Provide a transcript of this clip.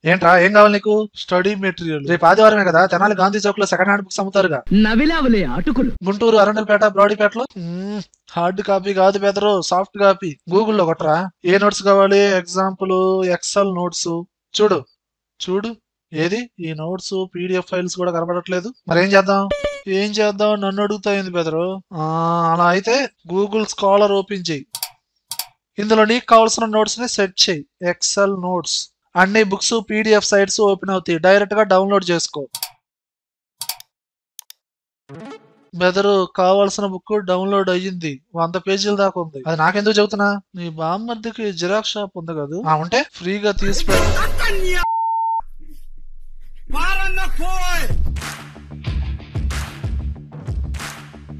ఏంట్రా ఏం కావాలి నీకు స్టడీ మెటీరియల్ రేపు ఆదివారమే కదా తెనాలి గాంధీ చౌక్ లో సెకండ్ హ్యాండ్ బుక్స్ అమ్ముతారుగా నవిలావులే అటుకులు గుంటూరు అరండల్పేట బ్రాడీపేటలో మ్మ్, హార్డ్ కాపీ కాదు బెదరు సాఫ్ట్ కాపీ గూగుల్లో కొట్టరా ఏ నోట్స్ కావాలి ఎగ్జాంపుల్ ఎక్సెల్ నోట్స్ చూడు చూడు ఏది ఈ నోట్స్ పీడిఎఫ్ ఫైల్స్ కూడా కనబడట్లేదు మరి ఏం చేద్దాం ఏం చేద్దాం నన్ను అడుగుతా ఏంది బెదరు ఆ, అలా అయితే గూగుల్ స్కాలర్ ఓపెన్ చేయి ఇందులో నీకు కావాల్సిన నోట్స్ ని సెట్ చేయి ఎక్సెల్ నోట్స్ అన్ని బుక్స్ పీడిఎఫ్ సైట్స్ ఓపెన్ అవుతాయి డైరెక్ట్ గా డౌన్లోడ్ చేసుకో బెదరు కావాల్సిన బుక్ డౌన్లోడ్ అయ్యింది వంద పేజీల దాకా ఉంది అది నాకెందుకు చెబుతున్నా నీ బామ్మర్దికి జిరాక్స్ షాప్ ఉంది కదా ఆ, ఉంటే ఫ్రీగా తీసి పెట్టు